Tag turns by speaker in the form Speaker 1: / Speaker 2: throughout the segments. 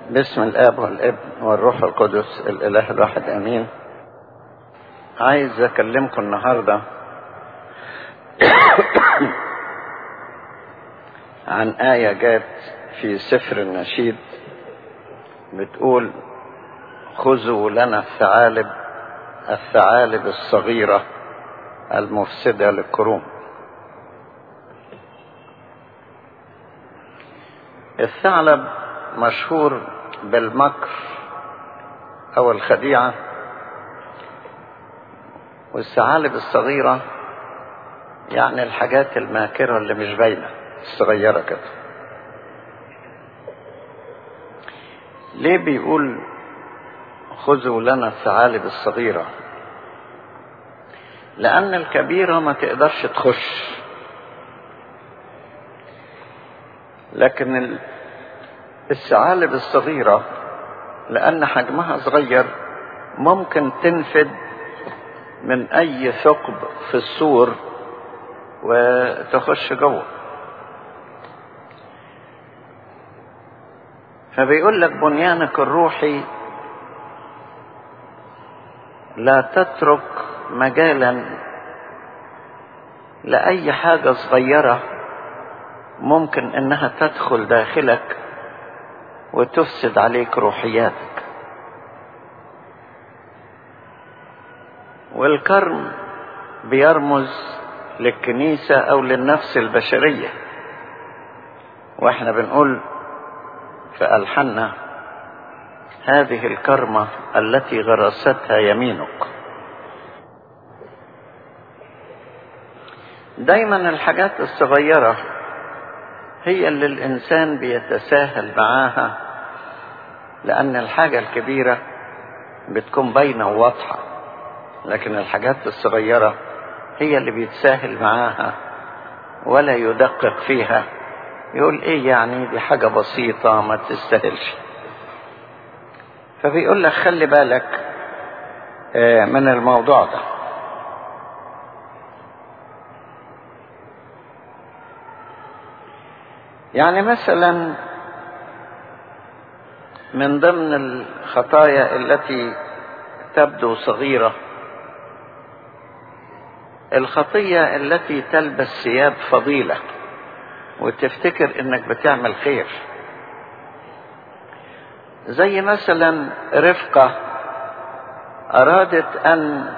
Speaker 1: باسم الاب والابن والروح القدس الاله الواحد امين عايز اكلمكم النهارده عن آية جات في سفر النشيد بتقول خذوا لنا الثعالب الثعالب الصغيرة المفسدة للكروم الثعلب مشهور بالمكر او الخديعة والثعالب الصغيرة يعني الحاجات الماكرة اللي مش باينة الصغيرة كده ليه بيقول خذوا لنا الثعالب الصغيرة لأن الكبيرة ما تقدرش تخش لكن الثعالب الصغيرة لأن حجمها صغير ممكن تنفد من أي ثقب في السور وتخش جوه فبيقول لك بنيانك الروحي لا تترك مجالا لأي حاجة صغيرة ممكن انها تدخل داخلك وتفسد عليك روحياتك والكرم بيرمز للكنيسة او للنفس البشرية واحنا بنقول في ألحنا هذه الكرمة التي غرستها يمينك دايما الحاجات الصغيرة هي اللي الإنسان بيتساهل معاها لأن الحاجة الكبيرة بتكون باينة وواضحة لكن الحاجات الصغيرة هي اللي بيتساهل معاها ولا يدقق فيها يقول ايه يعني دي حاجة بسيطة ما تستاهلش فبيقول لك خلي بالك من الموضوع ده يعني مثلا من ضمن الخطايا التي تبدو صغيرة الخطية التي تلبس ثياب فضيلة وتفتكر انك بتعمل خير زي مثلا رفقة ارادت ان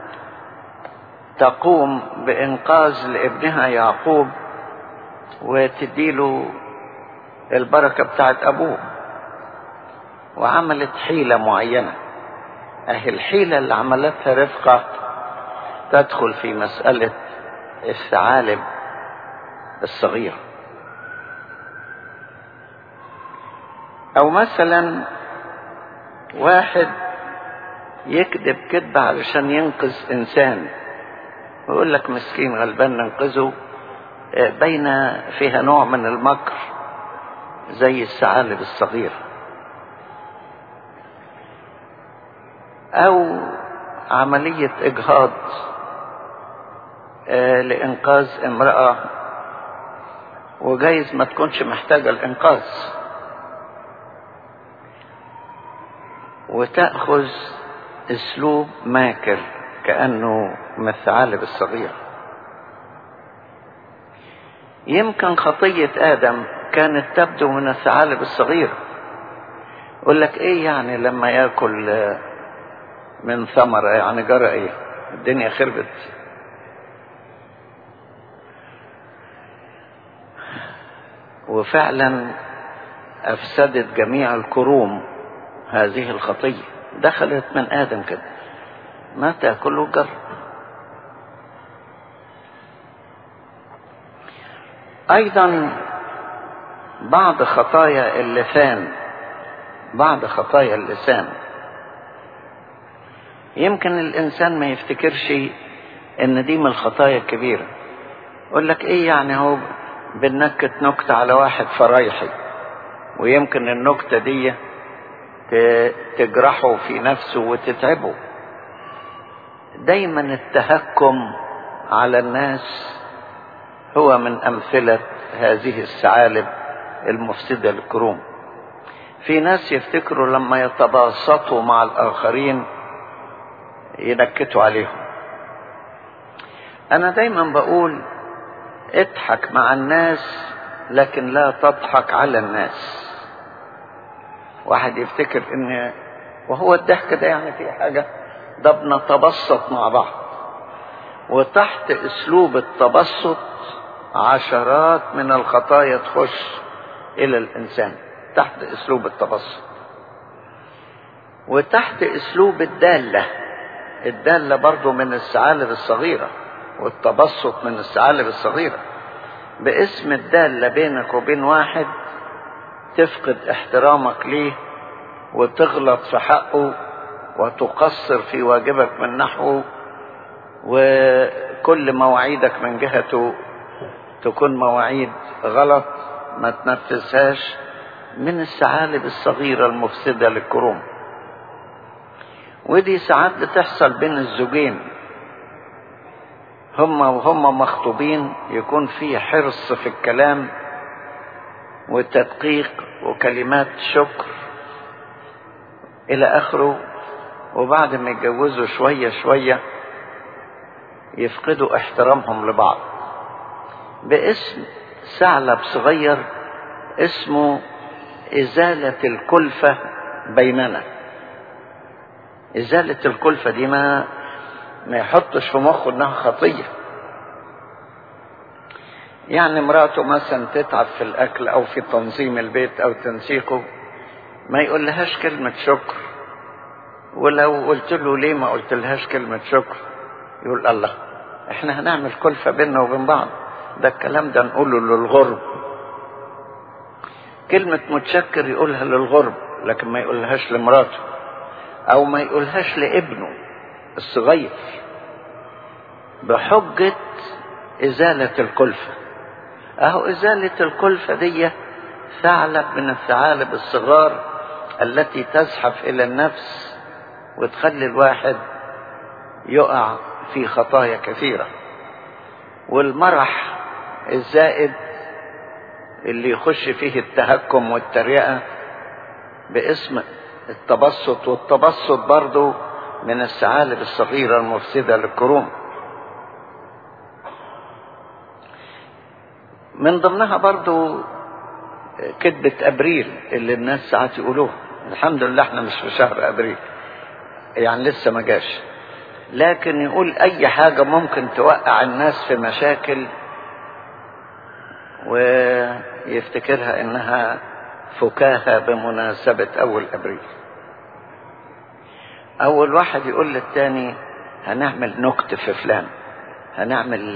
Speaker 1: تقوم بانقاذ لابنها يعقوب وتديله البركة بتاعت ابوه وعملت حيلة معينة اهي الحيلة اللي عملتها رفقة تدخل في مسألة الثعالب الصغيره او مثلا واحد يكذب كذبة علشان ينقذ انسان ويقول لك مسكين غلبان ننقذه بين فيها نوع من المكر زي الثعالب الصغيرة او عملية اجهاض لانقاذ امرأة وجايز ما تكونش محتاجة الانقاذ وتأخذ اسلوب ماكر كأنه من الثعالب الصغير يمكن خطية آدم كانت تبدو من الثعالب الصغيرة يقول لك ايه يعني لما ياكل من ثمرة يعني جرى ايه الدنيا خربت وفعلا افسدت جميع الكروم هذه الخطية دخلت من آدم كده ما تأكله جر أيضا بعض خطايا اللسان بعض خطايا اللسان يمكن الإنسان ما يفتكرش إن دي من الخطايا الكبيرة يقول لك إيه يعني هو بنكت نكتة على واحد فرايحي ويمكن النكتة دي تجرحه في نفسه وتتعبه دايما التهكم على الناس هو من امثله هذه الثعالب المفسده للكروم في ناس يفتكروا لما يتباسطوا مع الآخرين ينكتوا عليهم أنا دايما بقول اضحك مع الناس لكن لا تضحك على الناس واحد يفتكر ان وهو الضحك ده يعني في حاجة ده بنتبسط مع بعض وتحت اسلوب التبسط عشرات من الخطايا تخش الى الانسان تحت اسلوب التبسط وتحت اسلوب الدالة الدالة برضو من الثعالب الصغيرة والتبسط من الثعالب الصغيرة باسم الدالة بينك وبين واحد تفقد احترامك ليه وتغلط في حقه وتقصر في واجبك من نحوه وكل مواعيدك من جهته تكون مواعيد غلط ما تنفذهاش من الثعالب الصغيرة المفسدة للكروم ودي ساعات بتحصل بين الزوجين هما وهما مخطوبين يكون في حرص في الكلام وتدقيق وكلمات شكر الى اخره وبعد ما يتجوزوا شويه شويه يفقدوا احترامهم لبعض باسم ثعلب صغير اسمه ازاله الكلفه بيننا ازاله الكلفه دي ما ما يحطش في مخه انها خطيه يعني مراته مثلا تتعب في الاكل او في تنظيم البيت او تنسيقه ما يقولهاش كلمة شكر ولو قلت له ليه ما قلت لهاش كلمة شكر يقول الله احنا هنعمل كلفة بيننا وبين بعض ده الكلام ده نقوله للغرب كلمة متشكر يقولها للغرب لكن ما يقولهاش لمراته او ما يقولهاش لابنه الصغير بحجة ازالة الكلفة اهو ازالة الكلفة دي ثعلب من الثعالب الصغار التي تزحف الى النفس وتخلي الواحد يقع في خطايا كثيرة والمرح الزائد اللي يخش فيه التهكم والتريقة باسم التبسط والتبسط برضو من الثعالب الصغيرة المفسدة للكروم من ضمنها برضو كذبة أبريل اللي الناس ساعات يقولوها الحمد لله احنا مش في شهر أبريل يعني لسه ما جاش لكن يقول أي حاجة ممكن توقع الناس في مشاكل ويفتكرها إنها فكاهة بمناسبة أول أبريل أول واحد يقول للتاني هنعمل نكت في فلان هنعمل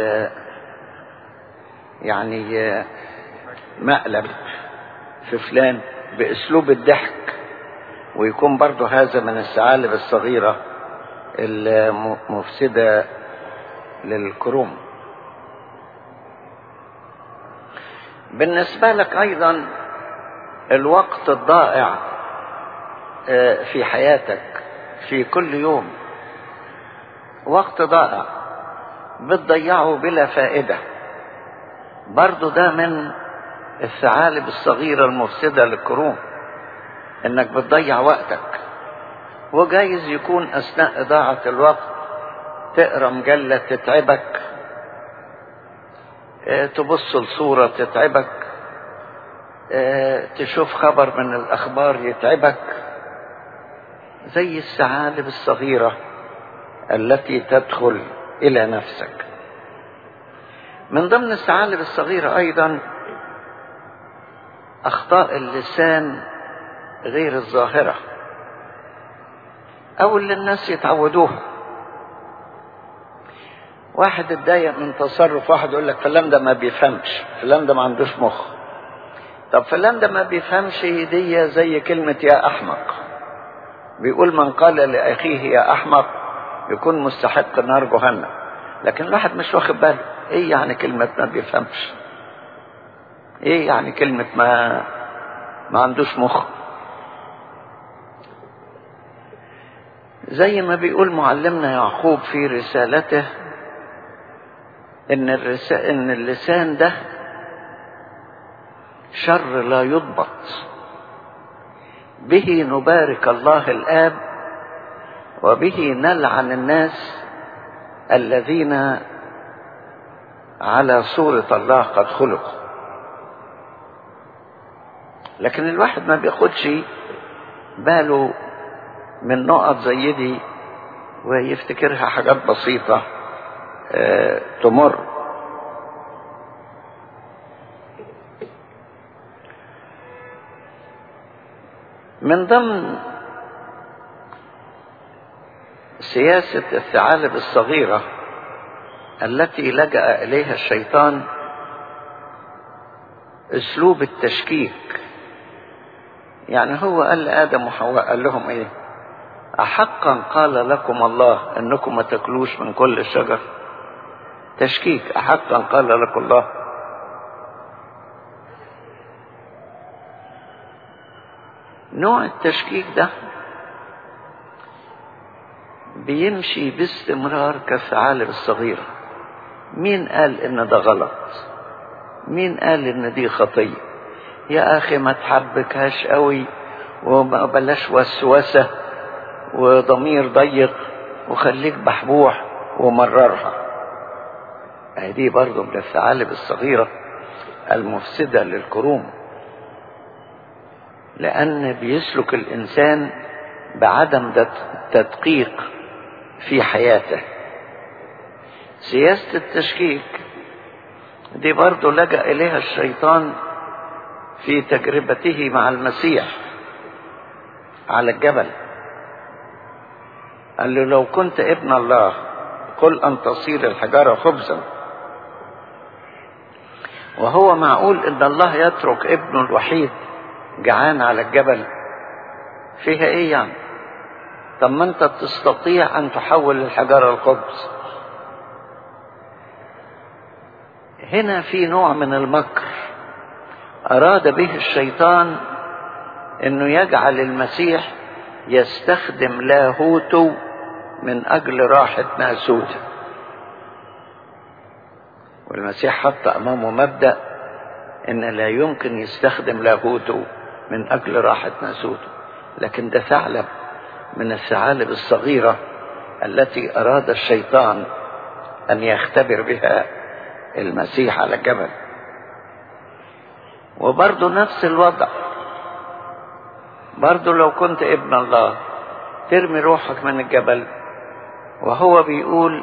Speaker 1: يعني مقلب في فلان باسلوب الضحك ويكون برضه هذا من الثعالب الصغيرة المفسدة للكروم بالنسبة لك أيضا الوقت الضائع في حياتك في كل يوم وقت ضائع بتضيعه بلا فائدة برضه ده من الثعالب الصغيرة المفسدة للكروم انك بتضيع وقتك وجايز يكون اثناء اضاعة الوقت تقرا مجلة تتعبك اه تبص لصورة تتعبك اه تشوف خبر من الاخبار يتعبك زي الثعالب الصغيرة التي تدخل الى نفسك من ضمن الثعالب الصغيرة ايضا اخطاء اللسان غير الظاهرة او اللي الناس يتعودوها واحد اتضايق من تصرف واحد يقول لك فلان ده ما بيفهمش فلان ده ما عندوش مخ طب فلان ده ما بيفهمش دي زي كلمة يا احمق بيقول من قال لاخيه يا احمق يكون مستحق نار جهنم لكن الواحد مش واخد باله ايه يعني كلمة ما بيفهمش ايه يعني كلمة ما ما عندوش مخ زي ما بيقول معلمنا يعقوب في رسالته ان الرسا... ان اللسان ده شر لا يضبط به نبارك الله الآب وبه نلعن الناس الذين على صورة الله قد خلقوا لكن الواحد ما بياخدش باله من نقط زي دي ويفتكرها حاجات بسيطة اه تمر من ضمن سياسة الثعالب الصغيرة التي لجأ إليها الشيطان أسلوب التشكيك يعني هو قال لآدم وحواء قال لهم إيه أحقا قال لكم الله أنكم ما تاكلوش من كل الشجر تشكيك أحقا قال لكم الله نوع التشكيك ده بيمشي باستمرار كالثعالب الصغيرة مين قال ان ده غلط مين قال ان دي خطية يا اخي ما تحبكهاش قوي وما بلاش وسوسة وضمير ضيق وخليك بحبوح ومررها دي برضه من الثعالب الصغيرة المفسدة للكروم لأن بيسلك الإنسان بعدم تدقيق في حياته سياسة التشكيك دي برضه لجأ إليها الشيطان في تجربته مع المسيح على الجبل قال له لو كنت ابن الله قل أن تصير الحجارة خبزا وهو معقول ان الله يترك ابنه الوحيد جعان على الجبل فيها ايه يعني طب ما انت تستطيع ان تحول الحجارة الخبز هنا في نوع من المكر اراد به الشيطان انه يجعل المسيح يستخدم لاهوته من اجل راحة ناسوته والمسيح حط امامه مبدأ ان لا يمكن يستخدم لاهوته من اجل راحة ناسوته لكن ده ثعلب من الثعالب الصغيرة التي اراد الشيطان ان يختبر بها المسيح على الجبل وبرضه نفس الوضع برضه لو كنت ابن الله ترمي روحك من الجبل وهو بيقول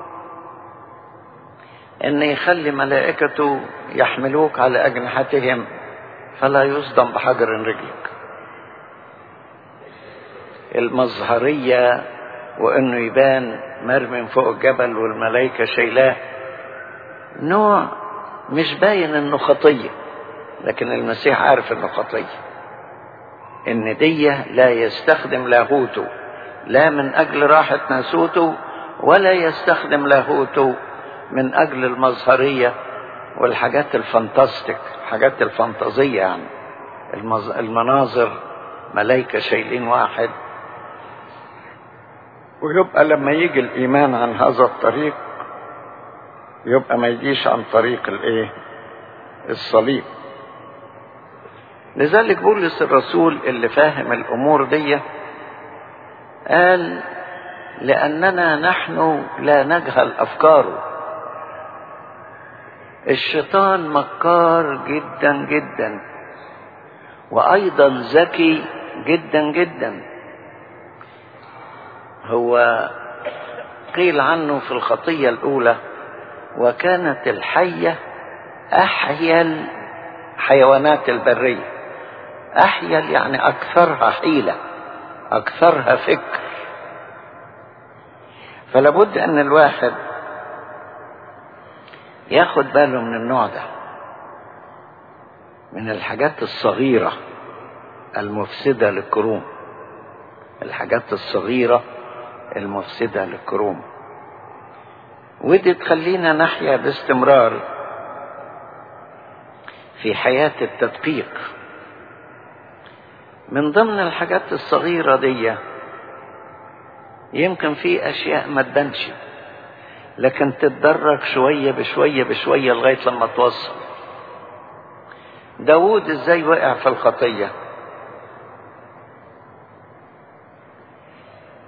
Speaker 1: ان يخلي ملائكته يحملوك على اجنحتهم فلا يصدم بحجر رجلك المظهرية وانه يبان مرمي فوق الجبل والملائكة شايلاه نوع مش باين انه خطية لكن المسيح عارف انه خطية ان دي لا يستخدم لاهوته لا من اجل راحة ناسوته ولا يستخدم لاهوته من اجل المظهرية والحاجات الفانتاستيك حاجات الفانتازية يعني المز... المناظر ملايكة شايلين واحد ويبقى لما يجي الايمان عن هذا الطريق يبقى ما يجيش عن طريق الايه الصليب لذلك بولس الرسول اللي فاهم الامور دي قال لاننا نحن لا نجهل افكاره الشيطان مكار جدا جدا وايضا ذكي جدا جدا هو قيل عنه في الخطيه الاولى وكانت الحيه احيا الحيوانات البريه احيل يعني اكثرها حيله اكثرها فكر فلابد ان الواحد ياخد باله من النوع ده من الحاجات الصغيرة المفسدة للكروم الحاجات الصغيرة المفسدة للكروم ودي تخلينا نحيا باستمرار في حياة التدقيق من ضمن الحاجات الصغيرة دي يمكن في أشياء ما تبانش لكن تتدرج شوية بشوية بشوية لغاية لما توصل داود ازاي وقع في الخطية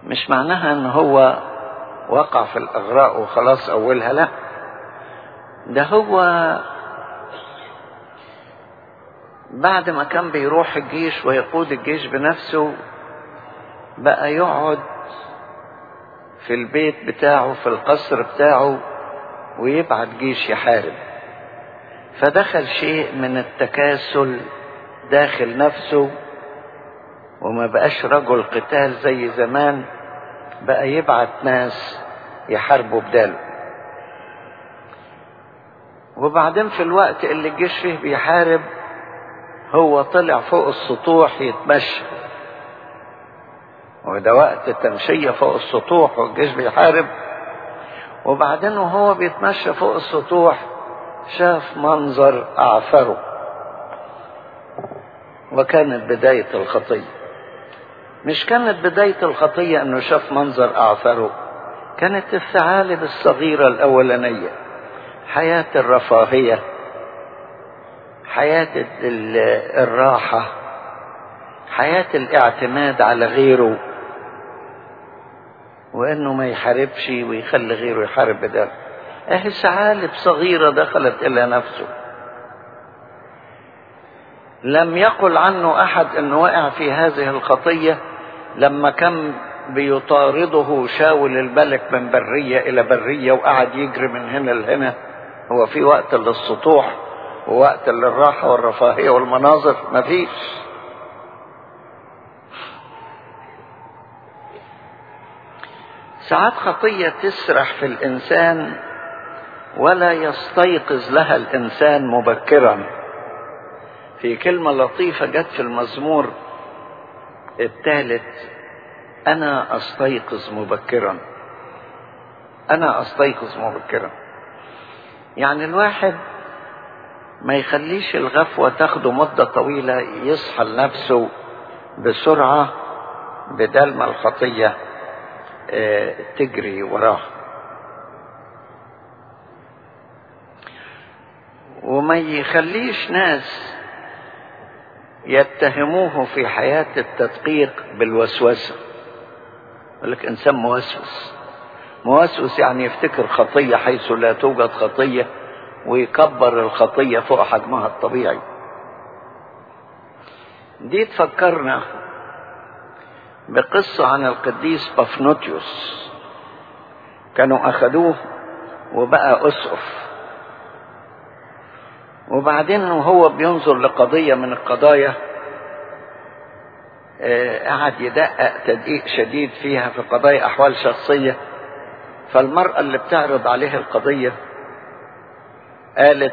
Speaker 1: مش معناها ان هو وقع في الاغراء وخلاص اولها لا ده هو بعد ما كان بيروح الجيش ويقود الجيش بنفسه بقى يقعد في البيت بتاعه في القصر بتاعه ويبعت جيش يحارب فدخل شيء من التكاسل داخل نفسه وما بقاش رجل قتال زي زمان بقى يبعت ناس يحاربوا بداله وبعدين في الوقت اللي الجيش فيه بيحارب هو طلع فوق السطوح يتمشى وده وقت التمشية فوق السطوح والجيش بيحارب وبعدين وهو بيتمشى فوق السطوح شاف منظر أعثره وكانت بداية الخطية مش كانت بداية الخطية انه شاف منظر اعثره كانت الثعالب الصغيرة الاولانية حياة الرفاهية حياة الراحة حياة الاعتماد على غيره وانه ما يحاربش ويخلي غيره يحارب بداله اهي ثعالب صغيرة دخلت الى نفسه لم يقل عنه احد انه وقع في هذه الخطيه لما كان بيطارده شاول الملك من بريه الى بريه وقعد يجري من هنا لهنا هو في وقت للسطوح ووقت للراحه والرفاهيه والمناظر مفيش ساعات خطيه تسرح في الانسان ولا يستيقظ لها الانسان مبكرا في كلمة لطيفة جت في المزمور الثالث أنا أستيقظ مبكرا أنا أستيقظ مبكرا يعني الواحد ما يخليش الغفوة تاخده مدة طويلة يصحى لنفسه بسرعة بدل ما الخطية تجري وراه وما يخليش ناس يتهموه في حياة التدقيق بالوسوسة يقول لك إنسان موسوس موسوس يعني يفتكر خطية حيث لا توجد خطية ويكبر الخطية فوق حجمها الطبيعي دي تفكرنا بقصة عن القديس بافنوتيوس كانوا أخذوه وبقى أسقف وبعدين وهو بينظر لقضية من القضايا قعد يدقق تدقيق شديد فيها في قضايا أحوال شخصية فالمرأة اللي بتعرض عليها القضية قالت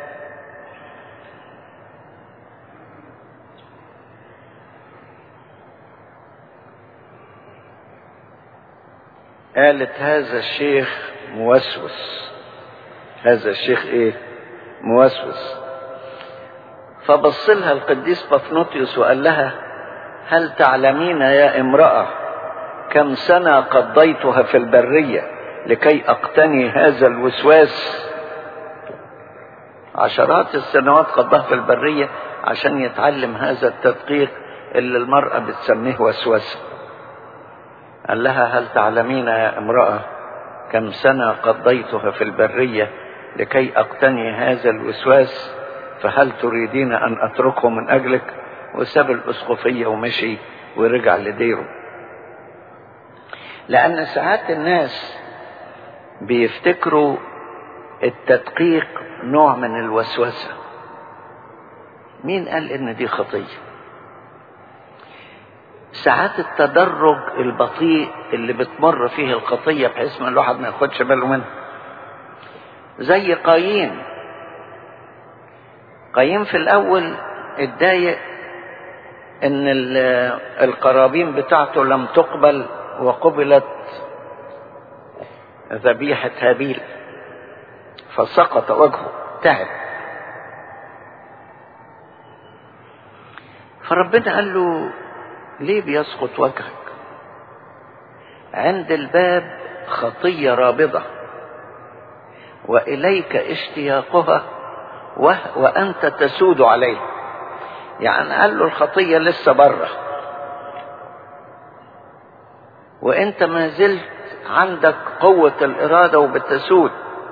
Speaker 1: قالت هذا الشيخ موسوس هذا الشيخ ايه موسوس فبص لها القديس بافنوتيوس وقال لها هل تعلمين يا امرأة كم سنة قضيتها في البرية لكي أقتني هذا الوسواس عشرات السنوات قضاها في البرية عشان يتعلم هذا التدقيق اللي المرأة بتسميه وسوسة قال لها هل تعلمين يا امرأة كم سنة قضيتها في البرية لكي أقتني هذا الوسواس فهل تريدين أن أتركه من أجلك وساب الأسقفية ومشي ورجع لديره لأن ساعات الناس بيفتكروا التدقيق نوع من الوسوسة مين قال إن دي خطية ساعات التدرج البطيء اللي بتمر فيه الخطية بحيث ما الواحد ما ياخدش باله منها زي قايين قايين في الأول اتضايق ان القرابين بتاعته لم تقبل وقبلت ذبيحة هابيل فسقط وجهه تعب فربنا قال له ليه بيسقط وجهك عند الباب خطية رابضة وإليك اشتياقها وأنت تسود عليه يعني قال له الخطية لسه بره وانت ما زلت عندك قوة الإرادة وبتسود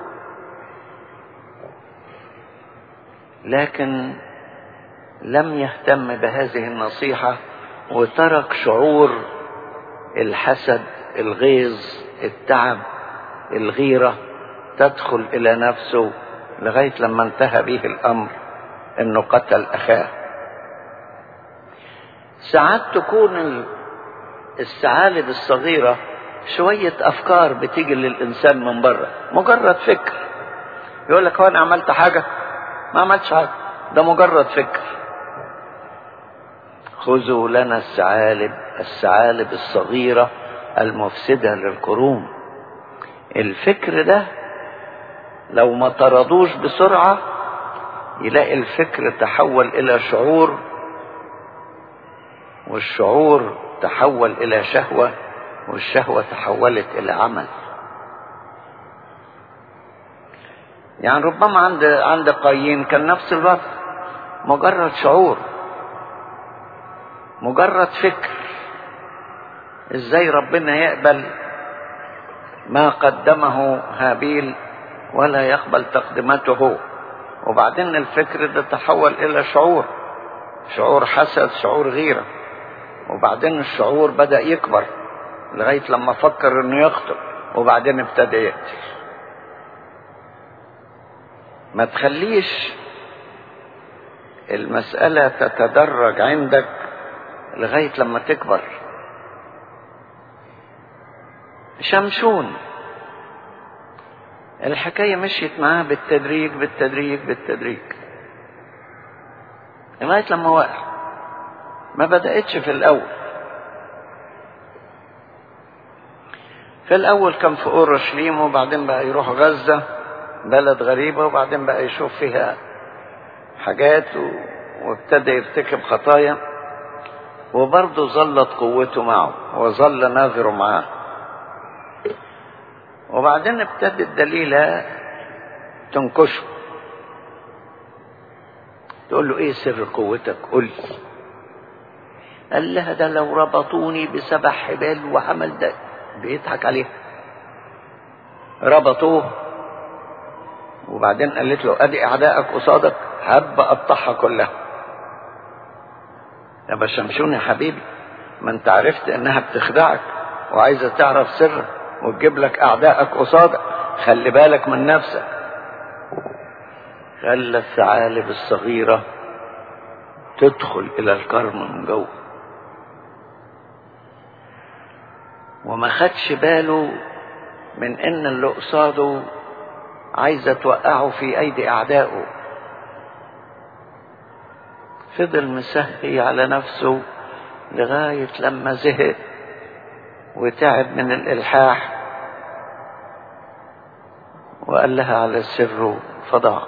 Speaker 1: لكن لم يهتم بهذه النصيحة وترك شعور الحسد الغيظ التعب الغيرة تدخل إلى نفسه لغاية لما انتهى به الأمر إنه قتل أخاه ساعات تكون الثعالب الصغيرة شوية أفكار بتيجي للإنسان من بره مجرد فكر يقول لك هو أنا عملت حاجة ما عملتش حاجة ده مجرد فكر خذوا لنا الثعالب الثعالب الصغيرة المفسدة للقرون الفكر ده لو ما طردوش بسرعة يلاقي الفكر تحول إلى شعور والشعور تحول إلى شهوة والشهوة تحولت إلى عمل يعني ربما عند عند قايين كان نفس الوضع مجرد شعور مجرد فكر ازاي ربنا يقبل ما قدمه هابيل ولا يقبل تقدمته وبعدين الفكر ده تحول الى شعور شعور حسد شعور غيره وبعدين الشعور بدا يكبر لغايه لما فكر انه يقتل وبعدين ابتدى يقتل ما تخليش المساله تتدرج عندك لغايه لما تكبر شمشون الحكاية مشيت معاه بالتدريج بالتدريج بالتدريج لغاية لما وقع ما بدأتش في الأول في الأول كان في أورشليم وبعدين بقى يروح غزة بلد غريبة وبعدين بقى يشوف فيها حاجات و... وابتدى يرتكب خطايا وبرضه ظلت قوته معه وظل ناظره معاه وبعدين ابتدت دليلة تنكشه تقول له ايه سر قوتك قل لي قال لها ده لو ربطوني بسبع حبال وعمل ده بيضحك عليها ربطوه وبعدين قالت له ادي اعدائك قصادك هب قطعها كلها يا شمشون يا حبيبي ما انت عرفت انها بتخدعك وعايزه تعرف سرك وتجيب لك اعدائك قصادك خلي بالك من نفسك خلى الثعالب الصغيرة تدخل إلى الكرم من جوه وما خدش باله من إن اللي قصاده عايزة توقعه في أيدي أعدائه فضل مسهي على نفسه لغاية لما زهق وتعب من الإلحاح وقال لها على السر فضاع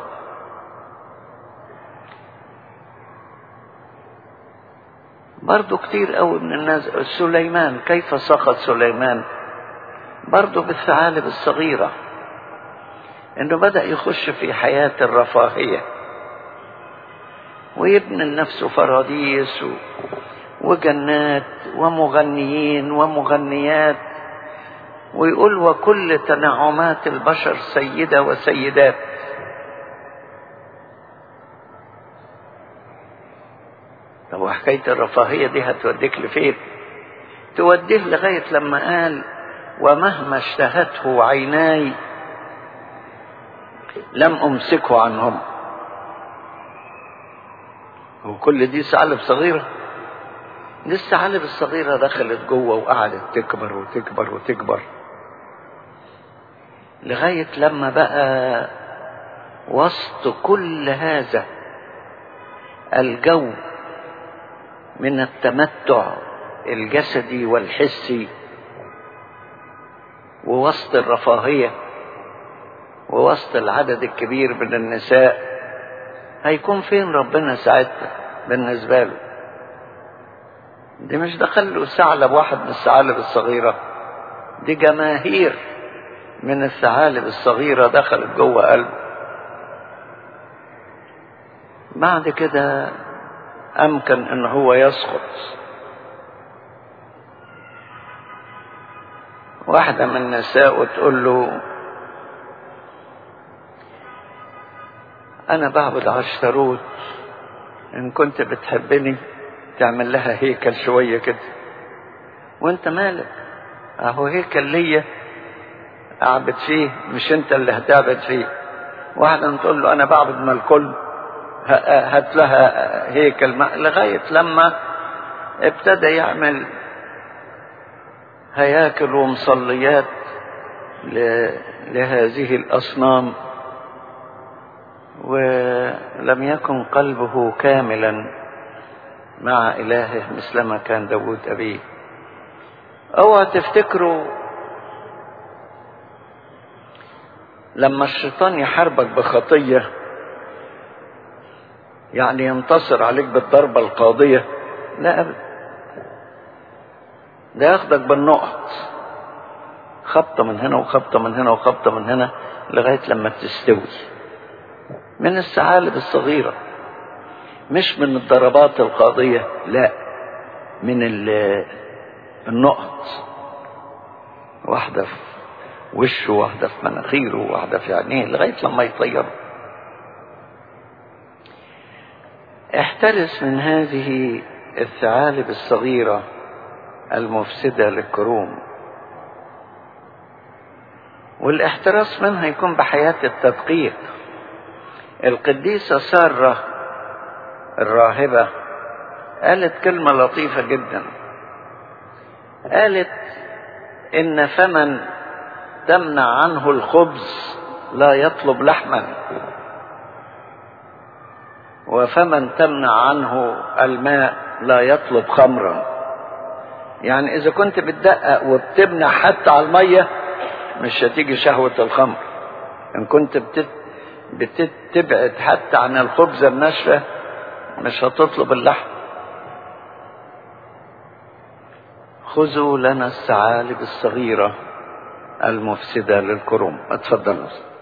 Speaker 1: برضو كتير قوي من الناس سليمان كيف سقط سليمان برضو بالثعالب الصغيرة انه بدأ يخش في حياة الرفاهية ويبني لنفسه فراديس و... وجنات ومغنيين ومغنيات ويقول وكل تنعمات البشر سيدة وسيدات طب وحكاية الرفاهية دي هتوديك لفين توديه لغاية لما قال ومهما اشتهته عيناي لم أمسكه عنهم وكل دي ثعلب صغيره دي الثعالب الصغيرة دخلت جوه وقعدت تكبر وتكبر وتكبر لغاية لما بقى وسط كل هذا الجو من التمتع الجسدي والحسي ووسط الرفاهية ووسط العدد الكبير من النساء هيكون فين ربنا ساعتها بالنسبة له دي مش دخل له ثعلب واحد من الثعالب الصغيرة دي جماهير من الثعالب الصغيرة دخلت جوه قلبه بعد كده أمكن إن هو يسقط واحدة من النساء وتقول له أنا بعبد عشتروت إن كنت بتحبني تعمل لها هيكل شوية كده وأنت مالك أهو هيكل ليا أعبد فيه مش أنت اللي هتعبد فيه واحدة تقول له أنا بعبد ما الكل هات لها هيكل لغاية لما ابتدى يعمل هياكل ومصليات لهذه الأصنام ولم يكن قلبه كاملا مع إلهه مثلما كان داود أبيه اوعى تفتكروا لما الشيطان يحاربك بخطية يعني ينتصر عليك بالضربة القاضية لا أبدا ده ياخدك بالنقط خبطة من هنا وخبطة من هنا وخبطة من هنا لغاية لما تستوي من الثعالب الصغيرة مش من الضربات القاضية لا من النقط واحدة في وشه واحدة في مناخيره واحدة في عينيه لغاية لما يطيروا احترس من هذه الثعالب الصغيرة المفسدة للكروم والاحتراس منها يكون بحياة التدقيق القديسة سارة الراهبة قالت كلمة لطيفة جدا قالت إن فمن تمنع عنه الخبز لا يطلب لحما وفمن تمنع عنه الماء لا يطلب خمرا يعني إذا كنت بتدقق وبتمنع حتى على المية مش هتيجي شهوة الخمر إن كنت بتت بتبعد حتى عن الخبزة الناشفة مش هتطلب اللحم خذوا لنا الثعالب الصغيرة المفسدة للكروم اتفضلوا